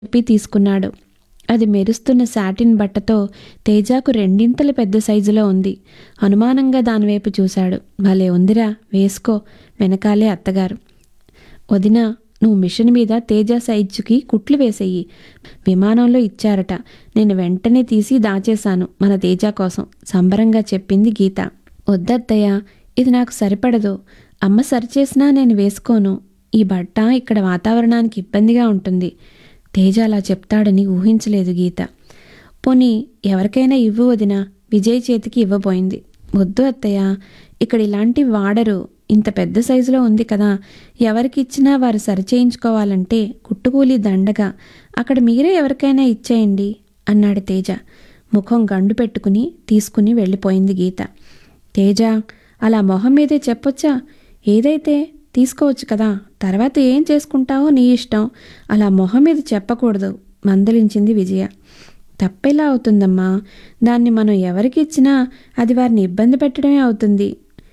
చెప్పి తీసుకున్నాడు అది మెరుస్తున్న సాటిన్ బట్టతో తేజాకు రెండింతల పెద్ద సైజులో ఉంది అనుమానంగా దానివైపు చూశాడు భలే ఉందిరా వేసుకో వెనకాలే అత్తగారు వదిన నువ్వు మిషన్ మీద తేజ సైజుకి కుట్లు వేసేయి విమానంలో ఇచ్చారట నేను వెంటనే తీసి దాచేశాను మన తేజ కోసం సంబరంగా చెప్పింది గీత వద్దత్తయ్య ఇది నాకు సరిపడదు అమ్మ సరిచేసినా నేను వేసుకోను ఈ బట్ట ఇక్కడ వాతావరణానికి ఇబ్బందిగా ఉంటుంది తేజ అలా చెప్తాడని ఊహించలేదు గీత పోనీ ఎవరికైనా ఇవ్వు వదిన విజయ్ చేతికి ఇవ్వబోయింది వద్దు అత్తయ్య ఇక్కడ ఇలాంటివి వాడరు ఇంత పెద్ద సైజులో ఉంది కదా ఎవరికి ఇచ్చినా వారు సరిచేయించుకోవాలంటే కుట్టుకూలి దండగా అక్కడ మీరే ఎవరికైనా ఇచ్చేయండి అన్నాడు తేజ ముఖం గండు పెట్టుకుని తీసుకుని వెళ్ళిపోయింది గీత తేజ అలా మొహం మీదే చెప్పొచ్చా ఏదైతే తీసుకోవచ్చు కదా తర్వాత ఏం చేసుకుంటావో నీ ఇష్టం అలా మొహం మీద చెప్పకూడదు మందలించింది విజయ తప్పెలా అవుతుందమ్మా దాన్ని మనం ఎవరికి ఇచ్చినా అది వారిని ఇబ్బంది పెట్టడమే అవుతుంది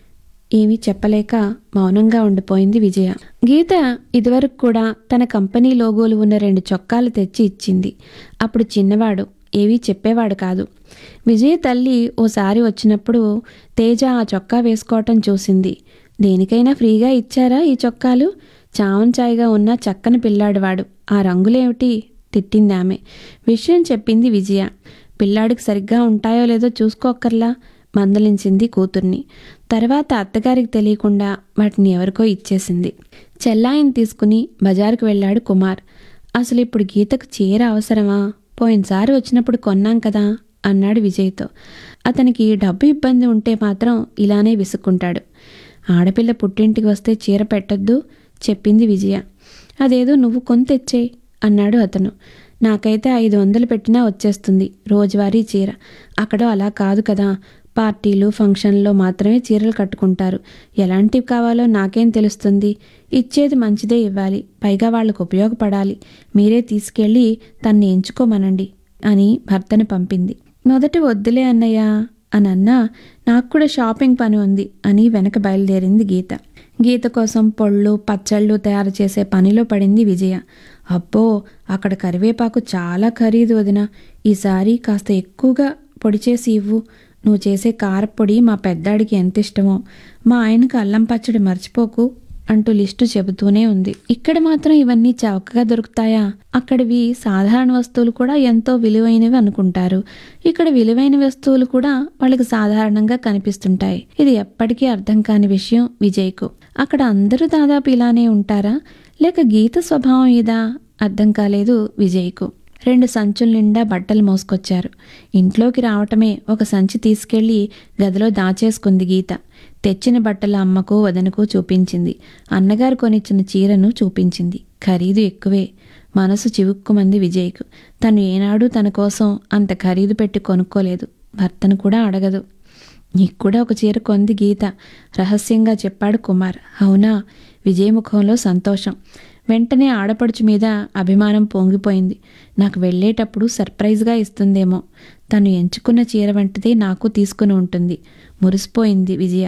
ఏమీ చెప్పలేక మౌనంగా ఉండిపోయింది విజయ గీత ఇదివరకు కూడా తన కంపెనీ లోగోలు ఉన్న రెండు చొక్కాలు తెచ్చి ఇచ్చింది అప్పుడు చిన్నవాడు ఏవీ చెప్పేవాడు కాదు విజయ తల్లి ఓసారి వచ్చినప్పుడు తేజ ఆ చొక్కా వేసుకోవటం చూసింది దేనికైనా ఫ్రీగా ఇచ్చారా ఈ చొక్కాలు చావన్ చాయ్గా ఉన్న చక్కని పిల్లాడు వాడు ఆ రంగులేమిటి తిట్టింది ఆమె విషయం చెప్పింది విజయ పిల్లాడికి సరిగ్గా ఉంటాయో లేదో చూసుకోక్కర్లా మందలించింది కూతుర్ని తర్వాత అత్తగారికి తెలియకుండా వాటిని ఎవరికో ఇచ్చేసింది చెల్లాయిని తీసుకుని బజారుకు వెళ్ళాడు కుమార్ అసలు ఇప్పుడు గీతకు చీర అవసరమా పోయినసారి వచ్చినప్పుడు కొన్నాం కదా అన్నాడు విజయ్తో అతనికి డబ్బు ఇబ్బంది ఉంటే మాత్రం ఇలానే విసుక్కుంటాడు ఆడపిల్ల పుట్టింటికి వస్తే చీర పెట్టొద్దు చెప్పింది విజయ అదేదో నువ్వు కొని తెచ్చేయి అన్నాడు అతను నాకైతే ఐదు వందలు పెట్టినా వచ్చేస్తుంది రోజువారీ చీర అక్కడ అలా కాదు కదా పార్టీలు ఫంక్షన్లో మాత్రమే చీరలు కట్టుకుంటారు ఎలాంటివి కావాలో నాకేం తెలుస్తుంది ఇచ్చేది మంచిదే ఇవ్వాలి పైగా వాళ్ళకు ఉపయోగపడాలి మీరే తీసుకెళ్ళి తన్ని ఎంచుకోమనండి అని భర్తను పంపింది మొదట వద్దులే అన్నయ్య అని అన్నా నాకు కూడా షాపింగ్ పని ఉంది అని వెనక బయలుదేరింది గీత గీత కోసం పొళ్ళు పచ్చళ్ళు తయారు చేసే పనిలో పడింది విజయ అబ్బో అక్కడ కరివేపాకు చాలా ఖరీదు వదిన ఈసారి కాస్త ఎక్కువగా పొడి చేసి ఇవ్వు నువ్వు చేసే కారపొడి మా పెద్దాడికి ఎంత ఇష్టమో మా ఆయనకు అల్లం పచ్చడి మర్చిపోకు అంటూ లిస్టు చెబుతూనే ఉంది ఇక్కడ మాత్రం ఇవన్నీ చౌకగా దొరుకుతాయా అక్కడివి సాధారణ వస్తువులు కూడా ఎంతో విలువైనవి అనుకుంటారు ఇక్కడ విలువైన వస్తువులు కూడా వాళ్ళకి సాధారణంగా కనిపిస్తుంటాయి ఇది ఎప్పటికీ అర్థం కాని విషయం విజయ్కు అక్కడ అందరూ దాదాపు ఇలానే ఉంటారా లేక గీత స్వభావం ఇదా అర్థం కాలేదు విజయ్కు రెండు సంచుల నిండా బట్టలు మోసుకొచ్చారు ఇంట్లోకి రావటమే ఒక సంచి తీసుకెళ్లి గదిలో దాచేసుకుంది గీత తెచ్చిన బట్టల అమ్మకు వదనకు చూపించింది అన్నగారు కొనిచ్చిన చీరను చూపించింది ఖరీదు ఎక్కువే మనసు చివుక్కుమంది విజయ్కు తను ఏనాడు తన కోసం అంత ఖరీదు పెట్టి కొనుక్కోలేదు భర్తను కూడా అడగదు నీకు కూడా ఒక చీర కొంది గీత రహస్యంగా చెప్పాడు కుమార్ అవునా విజయముఖంలో సంతోషం వెంటనే ఆడపడుచు మీద అభిమానం పొంగిపోయింది నాకు వెళ్ళేటప్పుడు సర్ప్రైజ్గా ఇస్తుందేమో తను ఎంచుకున్న చీర వంటిదే నాకు తీసుకుని ఉంటుంది మురిసిపోయింది విజయ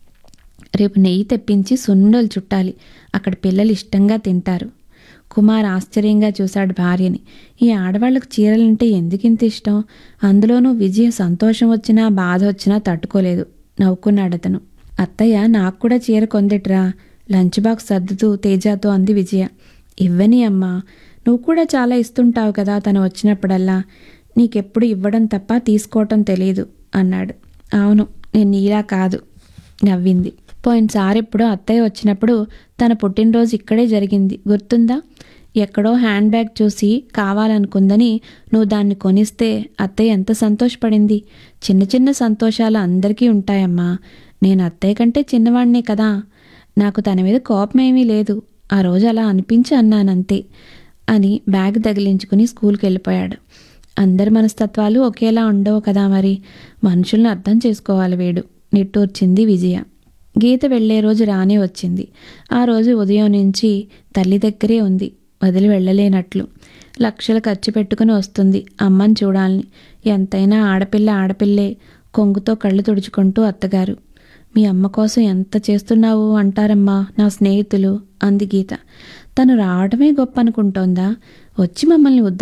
రేపు నెయ్యి తెప్పించి సున్నుండలు చుట్టాలి అక్కడ పిల్లలు ఇష్టంగా తింటారు కుమార్ ఆశ్చర్యంగా చూశాడు భార్యని ఈ ఆడవాళ్లకు చీరలంటే ఎందుకింత ఇష్టం అందులోనూ విజయ సంతోషం వచ్చినా బాధ వచ్చినా తట్టుకోలేదు నవ్వుకున్నాడు అతను అత్తయ్య నాకు కూడా చీర కొందిట్రా లంచ్ బాక్స్ సర్దుతూ తేజాతో అంది విజయ ఇవ్వని అమ్మా నువ్వు కూడా చాలా ఇస్తుంటావు కదా తను వచ్చినప్పుడల్లా నీకెప్పుడు ఇవ్వడం తప్ప తీసుకోవటం తెలియదు అన్నాడు అవును నేను నీలా కాదు నవ్వింది పోయినసారి ఎప్పుడో అత్తయ్య వచ్చినప్పుడు తన పుట్టినరోజు ఇక్కడే జరిగింది గుర్తుందా ఎక్కడో హ్యాండ్ బ్యాగ్ చూసి కావాలనుకుందని నువ్వు దాన్ని కొనిస్తే అత్తయ్య ఎంత సంతోషపడింది చిన్న చిన్న సంతోషాలు అందరికీ ఉంటాయమ్మా నేను అత్తయ్య కంటే చిన్నవాడినే కదా నాకు తన మీద కోపం ఏమీ లేదు ఆ రోజు అలా అనిపించి అన్నానంతే అని బ్యాగ్ తగిలించుకుని స్కూల్కి వెళ్ళిపోయాడు అందరి మనస్తత్వాలు ఒకేలా ఉండవు కదా మరి మనుషుల్ని అర్థం చేసుకోవాలి వీడు నిట్టూర్చింది విజయ గీత వెళ్లే రోజు రానే వచ్చింది ఆ రోజు ఉదయం నుంచి తల్లి దగ్గరే ఉంది వదిలి వెళ్ళలేనట్లు లక్షలు ఖర్చు పెట్టుకుని వస్తుంది అమ్మని చూడాలని ఎంతైనా ఆడపిల్ల ఆడపిల్లే కొంగుతో కళ్ళు తుడుచుకుంటూ అత్తగారు మీ అమ్మ కోసం ఎంత చేస్తున్నావు అంటారమ్మా నా స్నేహితులు అంది గీత తను రావడమే గొప్ప అనుకుంటోందా వచ్చి మమ్మల్ని ఉద్ధ